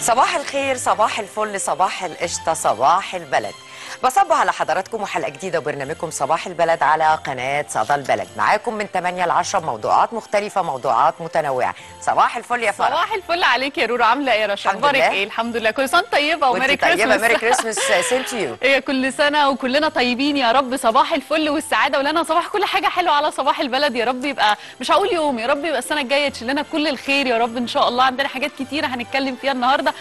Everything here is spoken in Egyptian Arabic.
صباح الخير صباح الفل صباح القشطة صباح البلد بصبح على حضراتكم وحلقة جديدة وبرنامجكم صباح البلد على قناة صدى البلد معاكم من 8 ل 10 موضوعات مختلفة موضوعات متنوعة صباح الفل يا فرح صباح الفل عليك يا رورو عامله ايه يا رشا الحمد اخبارك لله. ايه الحمد لله كل سنه طيبه وميري وانت طيبة كريسماس ميري كريسماس سيم تو يو هي كل سنه وكلنا طيبين يا رب صباح الفل والسعاده ولنا صباح كل حاجه حلوه على صباح البلد يا رب يبقى مش هقول يوم يا رب يبقى السنه الجايه تشيل لنا كل الخير يا رب ان شاء الله عندنا حاجات كتيره هنتكلم فيها النهارده